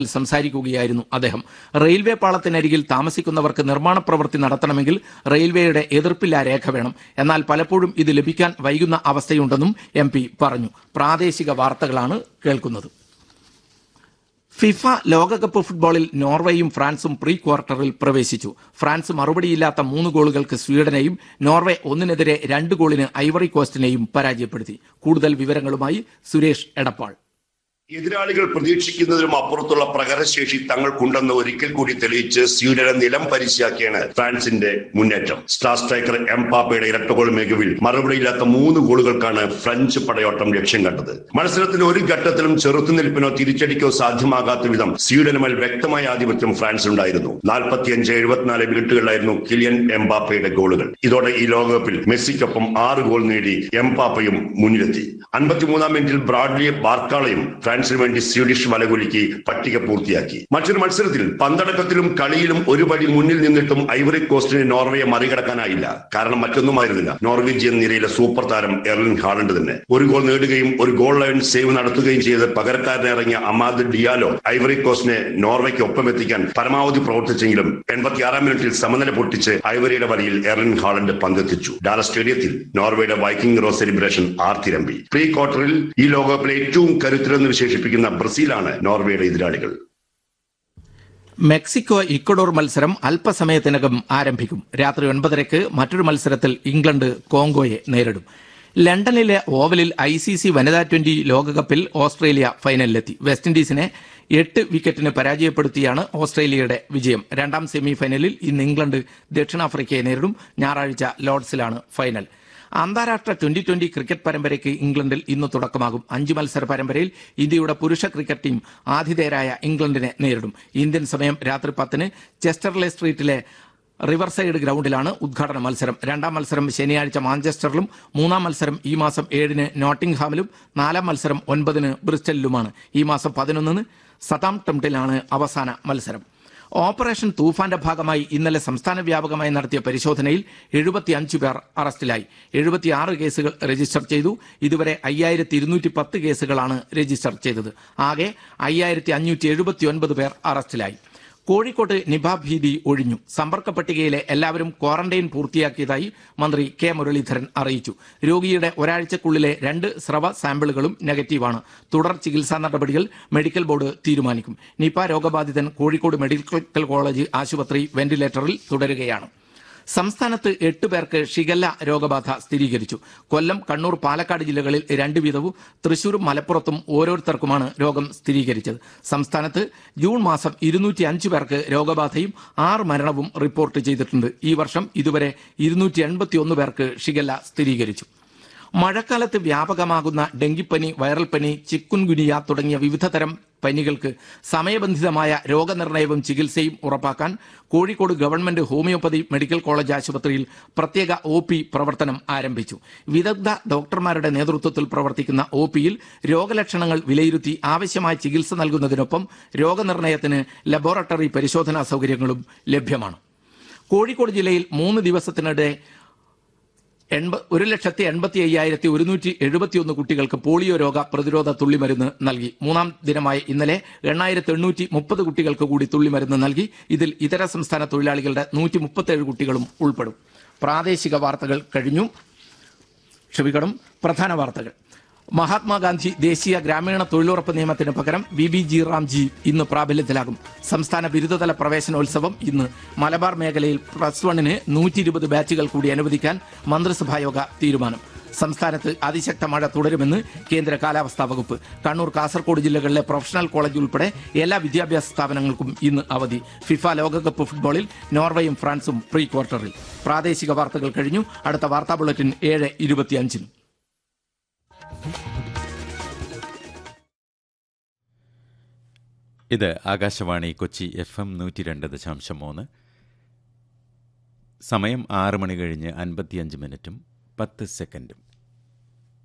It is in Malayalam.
സംസാരിക്കുകയായിരുന്നു അദ്ദേഹം റെയിൽവേ പാളത്തിനരികിൽ താമസിക്കുന്നവർക്ക് നിർമ്മാണ പ്രവൃത്തി നടത്തണമെങ്കിൽ റെയിൽവേയുടെ എതിർപ്പില്ലാ രേഖ വേണം എന്നാൽ പലപ്പോഴും ഇത് ലഭിക്കാൻ വൈകുന്ന അവസ്ഥയുണ്ടെന്നും എം പറഞ്ഞു പ്രാദേശിക വാർത്തകളാണ് കേൾക്കുന്നത് ഫിഫ ലോകകപ്പ് ഫുട്ബോളിൽ നോർവേയും ഫ്രാൻസും പ്രീ ക്വാർട്ടറിൽ പ്രവേശിച്ചു ഫ്രാൻസ് മറുപടിയില്ലാത്ത മൂന്ന് ഗോളുകൾക്ക് സ്വീഡനെയും നോർവേ ഒന്നിനെതിരെ രണ്ട് ഗോളിന് ഐവറി കോസ്റ്റിനെയും പരാജയപ്പെടുത്തി കൂടുതൽ വിവരങ്ങളുമായി സുരേഷ് എടപ്പാൾ എതിരാളികൾ പ്രതീക്ഷിക്കുന്നതിലും അപ്പുറത്തുള്ള പ്രകടനശേഷി തങ്ങൾക്കുണ്ടെന്ന് ഒരിക്കൽ കൂടി തെളിയിച്ച് സ്വീഡനെ നിലം പരിശാക്കിയാണ് ഫ്രാൻസിന്റെ മുന്നേറ്റം സ്റ്റാർ സ്ട്രൈക്കർ എംപാപ്പയുടെ ഇരട്ട ഗോൾ മികവിൽ മറുപടിയില്ലാത്ത മൂന്ന് ഗോളുകൾക്കാണ് ഫ്രഞ്ച് പടയോട്ടം ലക്ഷ്യം കണ്ടത് മത്സരത്തിന് ഒരു ഘട്ടത്തിലും ചെറുത്തുനിൽപ്പിനോ തിരിച്ചടിക്കോ സാധ്യമാകാത്ത വിധം സ്വീഡനുമേൽ വ്യക്തമായ ആധിപത്യം ഫ്രാൻസിനുണ്ടായിരുന്നു നാൽപ്പത്തിയഞ്ച് എഴുപത്തിനാല് മിനിറ്റുകളിലായിരുന്നു കിലിയൻ എംപാപ്പയുടെ ഗോളുകൾ ഇതോടെ ഈ ലോകകപ്പിൽ മെസ്സിക്കൊപ്പം ആറ് ഗോൾ നേടി എംപാപ്പയും മുന്നിലെത്തി അൻപത്തിമൂന്നാം മിനിറ്റിൽ ബ്രാഡ്ലി ബാർക്കാളയും ഫ്രാൻസിന് വേണ്ടി സ്വീഡിഷ് വലകുലുക്കി പട്ടിക പൂർത്തിയാക്കി മറ്റൊരു മത്സരത്തിൽ പന്തടക്കത്തിലും കളിയിലും ഒരു പടി മുന്നിൽ നിന്നിട്ടും ഐവറി കോസ്റ്റിന് നോർവേയെ മറികടക്കാനായില്ല കാരണം മറ്റൊന്നുമായിരുന്നില്ല നോർവീജിയൻ നിരയിലെ സൂപ്പർ താരം എർലിൻ ഹാളണ്ട് തന്നെ ഒരു ഗോൾ നേടുകയും ഒരു ഗോൾ ലൈൻ സേവ് നടത്തുകയും ചെയ്ത് പകരക്കാരനെ ഇറങ്ങിയ അമാദ് ഡിയാലോ ഐവറി കോസ്റ്റിനെ നോർവേക്ക് ഒപ്പം എത്തിക്കാൻ പരമാവധി പ്രവർത്തിച്ചെങ്കിലും എൺപത്തിയാറാം മിനിറ്റിൽ സമനില പൊട്ടിച്ച് ഐവറിയുടെ വരിയിൽ എർലിൻ ഹാളണ്ട് പന്തെത്തിച്ചു ഡാല സ്റ്റേഡിയത്തിൽ നോർവേയുടെ വൈക്കിംഗ് റോ സെലിബ്രേഷൻ ആർത്തിരമ്പി പ്രീ ക്വാർട്ടറിൽ ഈ ലോകകപ്പിലെ ഏറ്റവും കരുത്തരെന്ന് വിശേഷിപ്പിക്കുന്ന ബ്രസീലാണ് നോർവേയുടെ എതിരാളികൾ മെക്സിക്കോ ഇക്വഡോർ മത്സരം അല്പസമയത്തിനകം ആരംഭിക്കും രാത്രി ഒൻപതരയ്ക്ക് മറ്റൊരു മത്സരത്തിൽ ഇംഗ്ലണ്ട് കോങ്കോയെ നേരിടും ലണ്ടനിലെ ഓവലിൽ ഐ സി സി വനിതാ ട്വന്റി ലോകകപ്പിൽ ഓസ്ട്രേലിയ ഫൈനലിലെത്തി വെസ്റ്റ് ഇൻഡീസിനെ എട്ട് വിക്കറ്റിന് പരാജയപ്പെടുത്തിയാണ് ഓസ്ട്രേലിയയുടെ വിജയം രണ്ടാം സെമി ഫൈനലിൽ ഇന്ന് ഇംഗ്ലണ്ട് ദക്ഷിണാഫ്രിക്കയെ നേരിടും ഞായറാഴ്ച ലോർഡ്സിലാണ് ഫൈനൽ അന്താരാഷ്ട്ര ട്വന്റി ട്വന്റി ക്രിക്കറ്റ് പരമ്പരയ്ക്ക് ഇംഗ്ലണ്ടിൽ ഇന്ന് തുടക്കമാകും അഞ്ച് മത്സര പരമ്പരയിൽ ഇന്ത്യയുടെ പുരുഷ ക്രിക്കറ്റ് ടീം ആതിഥേയരായ ഇംഗ്ലണ്ടിനെ നേരിടും ഇന്ത്യൻ സമയം രാത്രി പത്തിന് ചെസ്റ്റർലെ സ്ട്രീറ്റിലെ റിവർസൈഡ് ഗ്രൗണ്ടിലാണ് ഉദ്ഘാടന മത്സരം രണ്ടാം മത്സരം ശനിയാഴ്ച മാഞ്ചസ്റ്ററിലും മൂന്നാം മത്സരം ഈ മാസം ഏഴിന് നോട്ടിംഗ്ഹാമിലും നാലാം മത്സരം ഒൻപതിന് ബ്രിസ്റ്റലിലുമാണ് ഈ മാസം പതിനൊന്നിന് സതാം ടെംപ്റ്റിലാണ് അവസാന മത്സരം ഓപ്പറേഷൻ തൂഫാന്റെ ഭാഗമായി ഇന്നലെ സംസ്ഥാന വ്യാപകമായി നടത്തിയ പരിശോധനയിൽ എഴുപത്തിയഞ്ച് പേർ അറസ്റ്റിലായി എഴുപത്തിയാറ് കേസുകൾ രജിസ്റ്റർ ചെയ്തു ഇതുവരെ അയ്യായിരത്തി ഇരുന്നൂറ്റി പത്ത് കേസുകളാണ് രജിസ്റ്റർ ചെയ്തത് ആകെ അയ്യായിരത്തി അഞ്ഞൂറ്റി എഴുപത്തിയൊൻപത് പേർ അറസ്റ്റിലായി കോഴിക്കോട്ട് നിപ ഭീതി ഒഴിഞ്ഞു സമ്പർക്ക പട്ടികയിലെ എല്ലാവരും ക്വാറന്റൈൻ പൂർത്തിയാക്കിയതായി മന്ത്രി കെ മുരളീധരൻ അറിയിച്ചു രോഗിയുടെ ഒരാഴ്ചക്കുള്ളിലെ രണ്ട് സ്രവ സാമ്പിളുകളും നെഗറ്റീവാണ് തുടർ ചികിത്സാ നടപടികൾ മെഡിക്കൽ ബോർഡ് തീരുമാനിക്കും നിപ രോഗബാധിതൻ കോഴിക്കോട് മെഡിക്കൽ കോളേജ് ആശുപത്രി വെന്റിലേറ്ററിൽ തുടരുകയാണ് സംസ്ഥാനത്ത് എട്ട് പേർക്ക് ഷിഗല്ല രോഗബാധ സ്ഥിരീകരിച്ചു കൊല്ലം കണ്ണൂർ പാലക്കാട് ജില്ലകളിൽ രണ്ട് വീതവും തൃശൂരും മലപ്പുറത്തും ഓരോരുത്തർക്കുമാണ് രോഗം സ്ഥിരീകരിച്ചത് സംസ്ഥാനത്ത് ജൂൺ മാസം ഇരുന്നൂറ്റി അഞ്ച് പേർക്ക് രോഗബാധയും ആറ് മരണവും റിപ്പോർട്ട് ചെയ്തിട്ടുണ്ട് ഈ വർഷം ഇതുവരെ ഇരുന്നൂറ്റി എൺപത്തിയൊന്ന് പേർക്ക് ഷിഗല്ല സ്ഥിരീകരിച്ചു മഴക്കാലത്ത് വ്യാപകമാകുന്ന ഡെങ്കിപ്പനി വൈറൽ പനി ചിക്കുൻഗുനിയ തുടങ്ങിയ വിവിധ തരം പനികൾക്ക് സമയബന്ധിതമായ രോഗനിർണയവും ചികിത്സയും ഉറപ്പാക്കാൻ Kozhikode government homoeopathy medical college ആശുപത്രിയിൽ പ്രത്യേക ഒ പി പ്രവർത്തനം ആരംഭിച്ചു വിദഗ്ധ ഡോക്ടർമാരുടെ നേതൃത്വത്തിൽ പ്രവർത്തിക്കുന്ന ഒ പിയിൽ രോഗലക്ഷണങ്ങൾ വിലയിരുത്തി ആവശ്യമായ ചികിത്സ നൽകുന്നതിനൊപ്പം രോഗനിർണയത്തിന് ലബോറട്ടറി പരിശോധനാ സൗകര്യങ്ങളും ലഭ്യമാണ് കോഴിക്കോട് ജില്ലയിൽ മൂന്ന് ദിവസത്തിനിടെ എൺപ ഒരു ലക്ഷത്തി എൺപത്തി അയ്യായിരത്തി ഒരുന്നൂറ്റി എഴുപത്തിയൊന്ന് കുട്ടികൾക്ക് പോളിയോ രോഗ പ്രതിരോധ തുള്ളിമരുന്ന് നൽകി മൂന്നാം ദിനമായ ഇന്നലെ എണ്ണായിരത്തി എണ്ണൂറ്റി മുപ്പത് കുട്ടികൾക്ക് കൂടി തുള്ളിമരുന്ന് നൽകി ഇതിൽ ഇതര സംസ്ഥാന തൊഴിലാളികളുടെ നൂറ്റി മുപ്പത്തേഴ് കുട്ടികളും ഉൾപ്പെടും പ്രാദേശിക വാർത്തകൾ കഴിഞ്ഞു ക്ഷമിക്കണം പ്രധാന വാർത്തകൾ മഹാത്മാഗാന്ധി ദേശീയ ഗ്രാമീണ തൊഴിലുറപ്പ് നിയമത്തിന് പകരം വി ബി ജി റാംജി ഇന്ന് പ്രാബല്യത്തിലാകും സംസ്ഥാന ബിരുദതല പ്രവേശനോത്സവം ഇന്ന് മലബാർ മേഖലയിൽ പ്ലസ് വണ്ണിന് നൂറ്റി ഇരുപത് ബാച്ചുകൾ കൂടി അനുവദിക്കാൻ മന്ത്രിസഭായോഗ തീരുമാനം സംസ്ഥാനത്ത് അതിശക്ത മഴ തുടരുമെന്ന് കേന്ദ്ര കാലാവസ്ഥാ വകുപ്പ് കണ്ണൂർ കാസർഗോഡ് ജില്ലകളിലെ പ്രൊഫഷണൽ കോളേജ് ഉൾപ്പെടെ എല്ലാ വിദ്യാഭ്യാസ സ്ഥാപനങ്ങൾക്കും ഇന്ന് അവധി ഫിഫ ലോകകപ്പ് ഫുട്ബോളിൽ നോർവേയും ഫ്രാൻസും പ്രീ ക്വാർട്ടറിൽ പ്രാദേശിക വാർത്തകൾ കഴിഞ്ഞു അടുത്ത വാർത്താ ബുള്ളറ്റിൻ ഏഴ് ഇരുപത്തിയഞ്ചിന് ഇത് ആകാശവാണി കൊച്ചി എഫ് എം നൂറ്റി രണ്ട് ദശാംശം മൂന്ന് സമയം ആറ് മണി കഴിഞ്ഞ് അൻപത്തിയഞ്ച് മിനിറ്റും പത്ത് സെക്കൻഡും